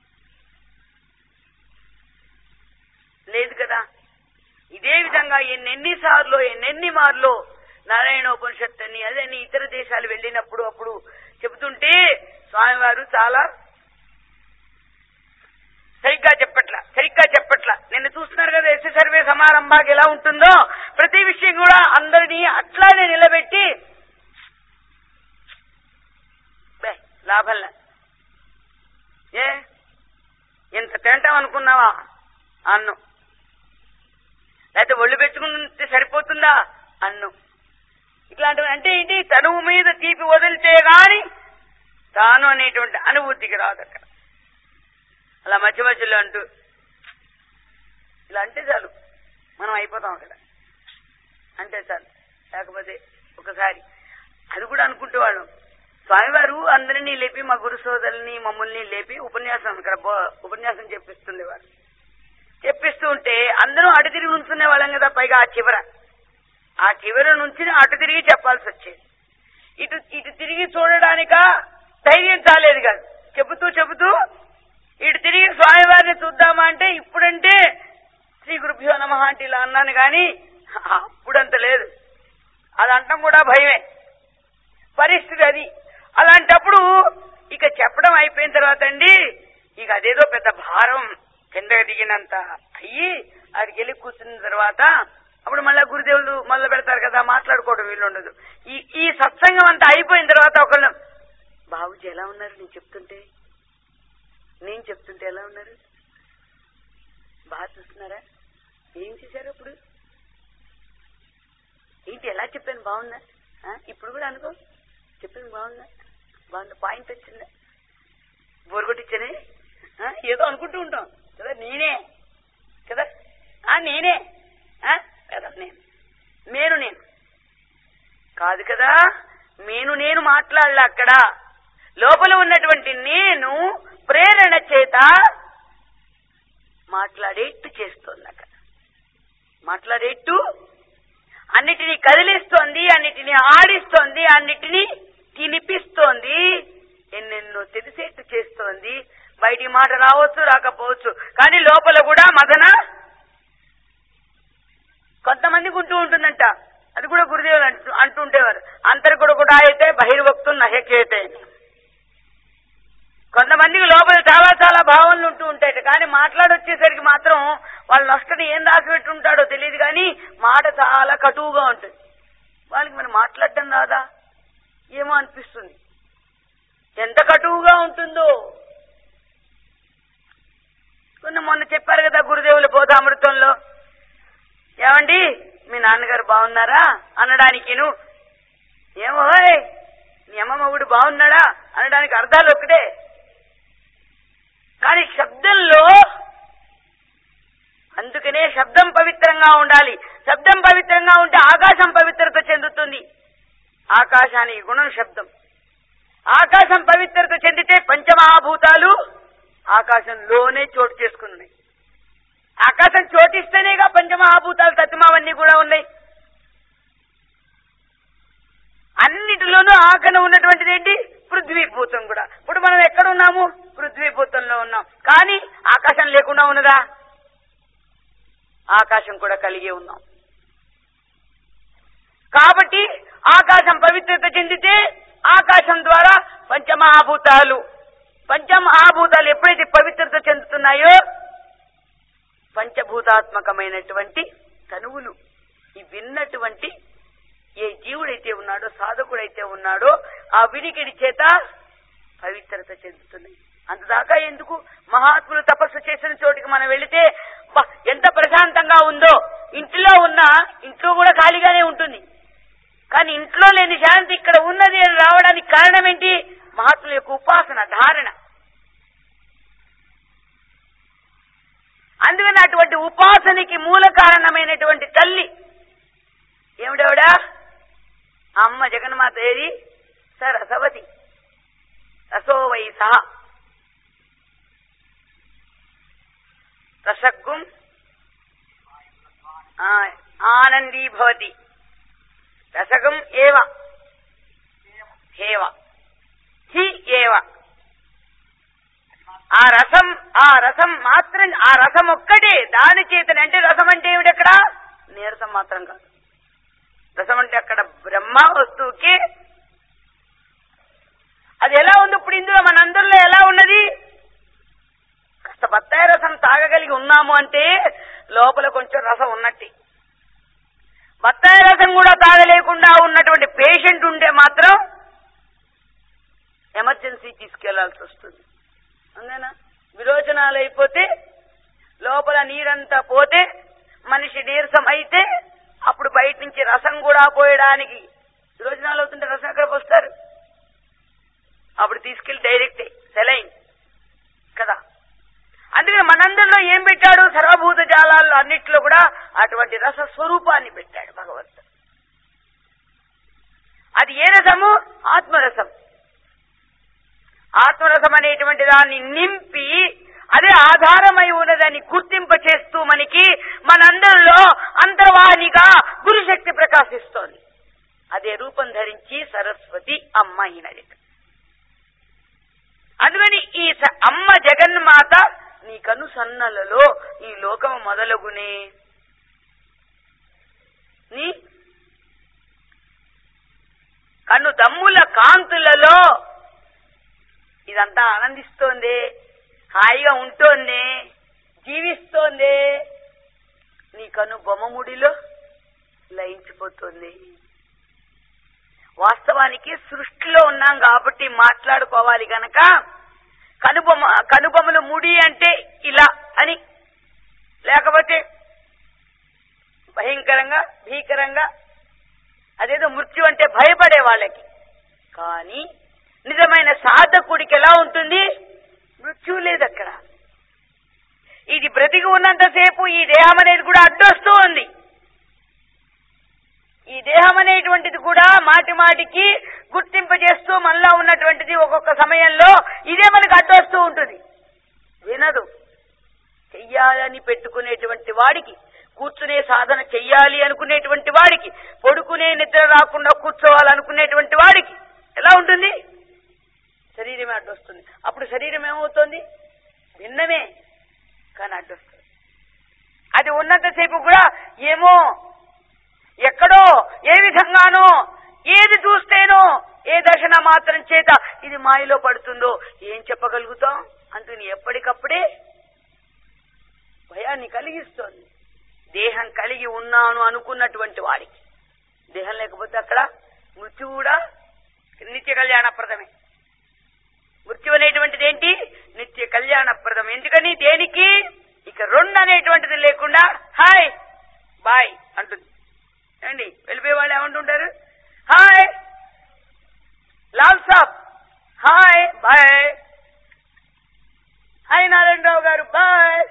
S1: లేదు కదా ఇదే విధంగా ఎన్నెన్ని సార్లు ఎన్నెన్ని మార్లు నారాయణోపనిషత్తు అని అదని ఇతర దేశాలు వెళ్ళినప్పుడు అప్పుడు చెబుతుంటే స్వామివారు చాలా సరిగ్గా చెప్పట్ల సరిగ్గా చెప్పట్ల నిన్న చూస్తున్నారు కదా ఎస్ సర్వే సమారంభాకి ఎలా ఉంటుందో ప్రతి విషయం కూడా అందరినీ అట్లానే నిలబెట్టి బే, లాభంలా ఏ ఇంత తింటాం అనుకున్నావా అన్ను లేకపోతే ఒళ్ళు పెంచుకుంటే సరిపోతుందా అన్ను ఇట్లాంటివి అంటే ఏంటి తనువు మీద తీపి వదిలితే గాని తాను అనేటువంటి అనుభూతికి రాదు అక్కడ అలా మధ్య మధ్యలో అంటూ ఇలా అంటే చాలు మనం అయిపోతాం అక్కడ అంటే చాలు లేకపోతే ఒకసారి అది కూడా అనుకుంటేవాళ్ళం స్వామివారు అందరినీ లేపి మా గురు సోదరుల్ని మమ్మల్ని లేపి ఉపన్యాసం ఇక్కడ బో- ఉపన్యాసం చెప్పిస్తుండేవారు చెప్పిస్తూ ఉంటే అందరూ అటు తిరిగి నుంచునే వాళ్ళం కదా పైగా ఆ చివర ఆ చివర నుంచి అటు తిరిగి చెప్పాల్సి వచ్చేది ఇటు ఇటు తిరిగి చూడడానిక ధైర్యం చాలేదు కాదు చెబుతూ చెబుతూ ఇటు తిరిగి స్వామివారిని చూద్దామా అంటే ఇప్పుడంటే శ్రీ గురుభ్యో నమ అంటే ఇలా అన్నాను కానీ అప్పుడంత లేదు అది అంటాం కూడా భయమే పరిస్థితి అది అలాంటప్పుడు ఇక చెప్పడం అయిపోయిన తర్వాత అండి ఇక అదేదో పెద్ద భారం కిందకి దిగినంత అయ్యి అక్కడికి వెళ్ళి కూర్చున్న తర్వాత అప్పుడు మళ్ళీ గురుదేవులు మొదలు పెడతారు కదా మాట్లాడుకోవడం వీలు ఉండదు ఈ ఈ సత్సంగం అంతా అయిపోయిన తర్వాత ఒకళ్ళు బాబుజీ ఎలా ఉన్నారు నేను చెప్తుంటే నేను చెప్తుంటే ఎలా ఉన్నారు బాగా చూస్తున్నారా ఏం చేశారు అప్పుడు ఏంటి ఎలా చెప్పాను బాగుందా ఆ, ఇప్పుడు కూడా అనుకో చెప్పింది బాగుందా బాగుందా పాయింట్ వచ్చిందా బోర్ కొట్టించనే ఆ, ఏదో అనుకుంటూ ఉంటాం కదా నేనే కదా ఆ నేనే ఆ, కదా నేను నేను నేను కాదు కదా నేను నేను మాట్లాడలే అక్కడ లోపల ఉన్నటువంటి నేను ప్రేరణ చేత మాట్లాడేట్టు చేస్తోంది అక్కడ మాట్లాడేట్టు అన్నిటినీ కదిలిస్తోంది అన్నిటినీ ఆడిస్తోంది అన్నిటినీ తినిపిస్తోంది ఎన్నెన్నో తెలిసేట్టు చేస్తోంది బయటి మాట రావచ్చు రాకపోవచ్చు కానీ లోపల కూడా మదన కొంతమందికి ఉంటూ ఉంటుందంట అది కూడా గురుదేవులు అంటూ అంటుండేవారు అంతర్గుడు కూడా అయితే బహిర్వక్తు నహకేతే కొంతమందికి లోపల చాలా చాలా భావనలు ఉంటూ ఉంటాయి కానీ మాట్లాడొచ్చేసరికి మాత్రం వాళ్ళ నష్టని ఏం దాచిపెట్టి ఉంటాడో తెలియదు కానీ మాట చాలా కటువుగా ఉంటుంది వాళ్ళకి మరి మాట్లాడటం రాదా ఏమో అనిపిస్తుంది ఎంత కటువుగా ఉంటుందో కొన్ని మొన్న చెప్పారు కదా గురుదేవుల బోధామృతంలో ఏమండి మీ నాన్నగారు బాగున్నారా అనడానికిను ఏమో హోయ్, నీ అమ్మ మగుడు బాగున్నాడా అనడానికి అర్థాలు ఒకటే కానీ శబ్దంలో అందుకనే శబ్దం పవిత్రంగా ఉండాలి శబ్దం పవిత్రంగా ఉంటే ఆకాశం పవిత్రత చెందుతుంది ఆకాశానికి గుణం శబ్దం ఆకాశం పవిత్రత చెందితే పంచమహాభూతాలు ఆకాశంలోనే చోటు చేసుకున్నాయి ఆకాశం చోటిస్తేనేగా పంచమహాభూతాలు తత్వమవన్నీ కూడా ఉన్నాయి అన్నిటిలోనూ ఆకన ఉన్నటువంటిది ఏంటి పృథ్వీభూతం కూడా ఇప్పుడు మనం ఎక్కడ ఉన్నాము పృథ్వీభూతంలో ఉన్నాం కానీ ఆకాశం లేకుండా ఉన్నదా ఆకాశం కూడా కలిగి ఉన్నాం కాబట్టి ఆకాశం పవిత్రత చెందితే ఆకాశం ద్వారా పంచమహాభూతాలు పంచమహాభూతాలు ఎప్పుడైతే పవిత్రత చెందుతున్నాయో పంచభూతాత్మకమైనటువంటి తనువులు ఈ విన్నటువంటి ఏ జీవుడైతే ఉన్నాడో సాధకుడైతే ఉన్నాడో ఆ వినికిడి చేత పవిత్రత చెందుతున్నాయి అంతదాకా ఎందుకు మహాత్ములు తపస్సు చేసిన చోటికి మనం వెళితే "అబ్బా, ఎంత ప్రశాంతంగా ఉందో ఇంట్లో ఉన్నా ఇంట్లో కూడా ఖాళీగానే ఉంటుంది కానీ ఇంట్లో లేని శాంతి ఇక్కడ ఉన్నది అని రావడానికి కారణం ఏంటి మహాత్ముల యొక్క ఉపాసన ధారణ అందుకని అటువంటి ఉపాసనకి మూల కారణమైనటువంటి తల్లి ఏమిడవిడా అమ్మ జగన్మాత ఏది స రసవతి రసో వై సహ రసగ్గుం ఆ, ఆనందీ భవతి రసగం ఏవ హేవ హి ఏవ ఆ రసం ఆ రసం మాత్రం ఆ రసం ఒక్కటే దాని చేతనే అంటే రసం అంటే ఏమిటి అక్కడ నీరసం మాత్రం కాదు రసం అంటే అక్కడ బ్రహ్మ వస్తువుకి అది ఎలా ఉంది ఇప్పుడు ఇందులో మనందరిలో ఎలా ఉన్నది కాస్త బత్తాయి రసం తాగగలిగి ఉన్నాము అంటే లోపల కొంచెం రసం ఉన్నట్టే బత్తాయి రసం కూడా తాగలేకుండా ఉన్నటువంటి పేషెంట్ ఉంటే మాత్రం ఎమర్జెన్సీ తీసుకెళ్లాల్సి వస్తుంది అంతేనా విరోచనాలు అయిపోతే లోపల నీరంతా పోతే మనిషి నీరసం అయితే అప్పుడు బయట నుంచి రసం కూడా పోయడానికి విరోచనాలు అవుతుంటే రసం ఎక్కడ పోస్తారు అప్పుడు తీసుకెళ్లి డైరెక్టే సెలైన్ కదా అందుకని మనందరిలో ఏం పెట్టాడు సర్వభూత జాలాల్లో అన్నిట్లో కూడా అటువంటి రస స్వరూపాన్ని పెట్టాడు భగవంతుడు అది ఏ రసము ఆత్మరసం ఆత్మరసం అనేటువంటి దాన్ని నింపి అదే ఆధారమై ఉన్నదని గుర్తింప చేస్తూ మనకి మనందరిలో అంతర్వాహినిగా గురుశక్తి ప్రకాశిస్తోంది అదే రూపం ధరించి సరస్వతి అమ్మ ఈనది అందుకని ఈ స- అమ్మ జగన్మాత నీ కను సన్నలలో ఈ లోకము మొదలగునే నీ కన్ను దమ్ముల కాంతులలో ఇదంతా ఆనందిస్తోంది హాయిగా ఉంటోంది జీవిస్తోంది నీ కను బొమ్మముడిలో లయించిపోతుంది వాస్తవానికి సృష్టిలో ఉన్నాం కాబట్టి మాట్లాడుకోవాలి గనక కనుబొమ్మ కనుబొమ్మలు ముడి అంటే ఇలా అని లేకపోతే భయంకరంగా భీకరంగా అదేదో మృత్యు అంటే భయపడే వాళ్ళకి కానీ నిజమైన సాధకుడికి ఎలా ఉంటుంది మృత్యు లేదు అక్కడ ఇది బ్రతికి ఉన్నంతసేపు ఈ దేహం అనేది కూడా అడ్డొస్తూ ఉంది ఈ దేహం అనేటువంటిది కూడా మాటి మాటికి గుర్తింపజేస్తూ మనలో ఉన్నటువంటిది ఒక్కొక్క సమయంలో ఇదే మనకు అడ్డొస్తూ ఉంటుంది వినదు చెయ్యాలని పెట్టుకునేటువంటి వాడికి కూర్చునే సాధన చెయ్యాలి అనుకునేటువంటి వాడికి పడుకునే నిద్ర రాకుండా కూర్చోవాలనుకునేటువంటి వాడికి ఎలా ఉంటుంది శరీరమే అడ్డొస్తుంది అప్పుడు శరీరం ఏమవుతుంది భిన్నమే కానీ అడ్డొస్తుంది అది ఉన్నంతసేపు కూడా ఏమో ఎక్కడో ఏ విధంగానో ఏది చూస్తేనో ఏ దర్శన మాత్రం చేత ఇది మాయలో పడుతుందో ఏం చెప్పగలుగుతాం అందుకని ఎప్పటికప్పుడే భయాన్ని కలిగిస్తోంది దేహం కలిగి ఉన్నాను అనుకున్నటువంటి వాడికి దేహం లేకపోతే అక్కడ మృత్యు కూడా నిత్య కళ్యాణప్రదమే మృత్యు అనేటువంటిది ఏంటి నిత్య కళ్యాణప్రదం ఎందుకని దేనికి ఇక రెండు అనేటువంటిది లేకుండా హాయ్ బాయ్ అంటుంది ఏమండి వెళ్ళిపోయే వాళ్ళు ఏమంటుంటారు hi Lal Saab hi bye hi Narayanarao గారు బాయ్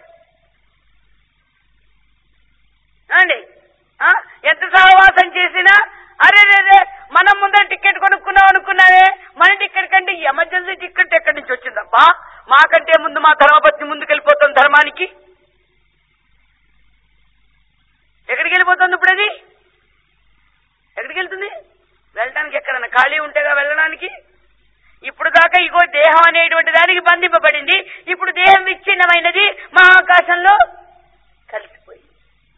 S1: అండి ఎంత సహవాసం చేసినా అరే రే రే మనం ముందర టికెట్ కొనుక్కున్నాం అనుకున్నావే మన టికెట్ కంటే ఈ ఎమర్జెన్సీ టికెట్ ఎక్కడి నుంచి వచ్చిందబ్బా మాకంటే ముందు మా ధర్మపత్ని ముందుకెళ్ళిపోతాం ధర్మానికి ఎక్కడికి వెళ్ళిపోతుంది ఇప్పుడు అది ఎక్కడికి వెళ్తుంది వెళ్ళడానికి ఎక్కడన్నా ఖాళీ ఉంటేగా వెళ్ళడానికి ఇప్పుడు దాకా ఇగో దేహం అనేటువంటి దానికి బంధింపబడింది ఇప్పుడు దేహం విచ్ఛిన్నమైనది మహాకాశంలో కలిసిపోయింది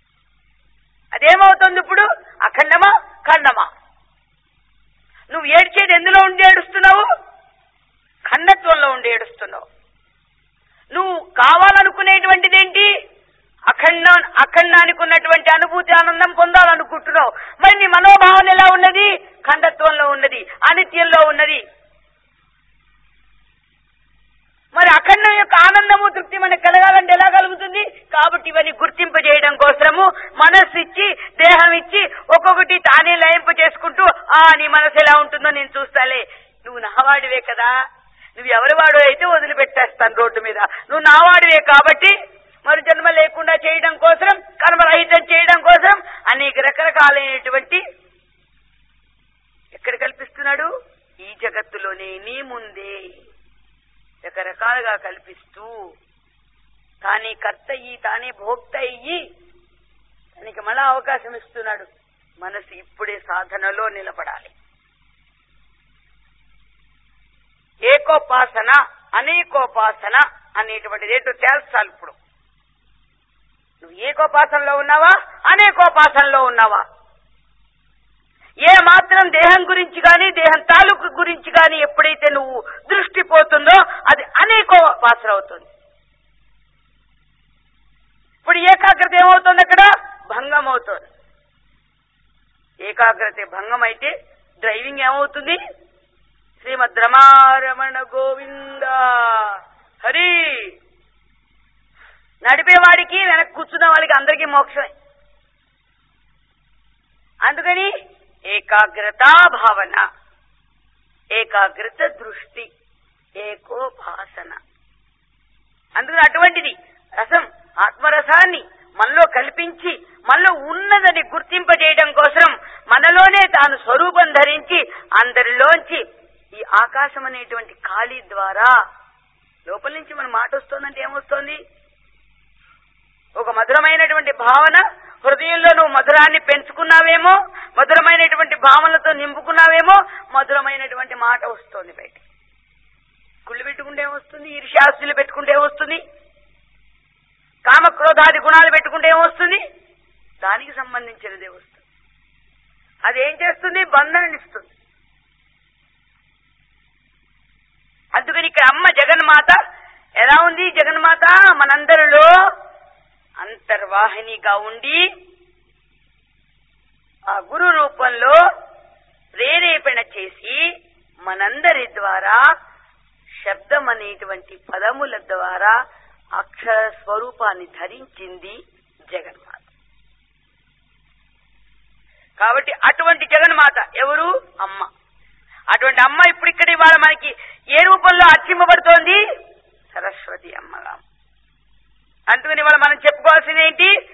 S1: అదేమవుతుంది ఇప్పుడు అఖండమా ఖండమా నువ్వు ఏడ్చేది ఎందులో ఉండి ఏడుస్తున్నావు ఖండత్వంలో ఉండి ఏడుస్తున్నావు నువ్వు కావాలనుకునేటువంటిది ఏంటి అఖండ అఖండానికి ఉన్నటువంటి అనుభూతి ఆనందం పొందాలనుకుంటున్నావు మరి నీ మనోభావన ఎలా ఉన్నది ఖండత్వంలో ఉన్నది అనిత్యంలో ఉన్నది మరి అఖండం యొక్క ఆనందము తృప్తి మనకు కలగాలంటే ఎలా కలుగుతుంది కాబట్టి ఇవన్నీ గుర్తింపజేయడం కోసము మనస్సు ఇచ్చి దేహం ఇచ్చి ఒక్కొక్కటి తానే లయింప చేసుకుంటూ ఆ నీ మనసు ఎలా ఉంటుందో నేను చూస్తాలే నువ్వు నావాడివే కదా నువ్వు ఎవరి వాడు అయితే వదిలిపెట్టేస్తాను రోడ్డు మీద నువ్వు నావాడివే కాబట్టి మరి జన్మ లేకుండా చేయడం కోసం కర్మరహితం చేయడం కోసం అనేక రకరకాలైనటువంటి ఎక్కడ కల్పిస్తున్నాడు ఈ జగత్తులోనే నీ ముందే రకరకాలుగా కల్పిస్తూ తానే కర్త అయ్యి తానే భోక్త అయ్యి తనకి మళ్ళా అవకాశం ఇస్తున్నాడు మనసు ఇప్పుడే సాధనలో నిలబడాలి ఏకోపాసన అనేకోపాసన అనేటువంటిది ఏంటో తేల్చాలి ఇప్పుడు నువ్వు ఏకోపాసనలో ఉన్నావా అనేకోపాసనలో ఉన్నావా ఏ మాత్రం దేహం గురించి గాని దేహం తాలూకు గురించి గాని ఎప్పుడైతే నువ్వు దృష్టి పోతుందో అది అనేకోపాసన అవుతుంది ఇప్పుడు ఏకాగ్రత ఏమవుతుంది అక్కడ భంగం అవుతుంది ఏకాగ్రత భంగం అయితే డ్రైవింగ్ ఏమవుతుంది శ్రీమద్ రమారమణ గోవింద హరి నడిపేవాడికి వెనక్కి కూర్చున్న వాళ్ళకి అందరికీ మోక్షమే అందుకని ఏకాగ్రతా భావన ఏకాగ్రత దృష్టి ఏకోపాసన అందుకని అటువంటిది రసం ఆత్మరసాన్ని మనలో కల్పించి మనలో ఉన్నదని గుర్తింపజేయడం కోసం మనలోనే తాను స్వరూపం ధరించి అందరిలోంచి ఈ ఆకాశం అనేటువంటి ఖాళీ ద్వారా లోపల నుంచి మన మాట వస్తోందంటే ఏమొస్తోంది ఒక మధురమైనటువంటి భావన హృదయంలో నువ్వు మధురాన్ని పెంచుకున్నావేమో మధురమైనటువంటి భావనలతో నింపుకున్నావేమో మధురమైనటువంటి మాట వస్తోంది బయట కుళ్ళు పెట్టుకుంటే ఏమొస్తుంది ఈర్ష్యాస్తులు పెట్టుకుంటే ఏమొస్తుంది కామక్రోధాది గుణాలు పెట్టుకుంటే ఏమొస్తుంది దానికి సంబంధించినదే వస్తుంది అది ఏం చేస్తుంది బంధననిస్తుంది అందుకని ఇక్కడ అమ్మ జగన్మాత ఎలా ఉంది జగన్మాత మనందరిలో అంతర్వాహినిగా ఉండి ఆ గురు రూపంలో ప్రేరేపణ చేసి మనందరి ద్వారా శబ్దం అనేటువంటి పదముల ద్వారా అక్షర స్వరూపాన్ని ధరించింది జగన్మాత కాబట్టి అటువంటి జగన్మాత ఎవరు అమ్మ అటువంటి అమ్మ ఇప్పుడు ఇక్కడ ఇవాళ మనకి ఏ రూపంలో అర్చింపబడుతోంది సరస్వతి అమ్మగా అందుకని ఇవాళ మనం చెప్పుకోవాల్సింది ఏంటి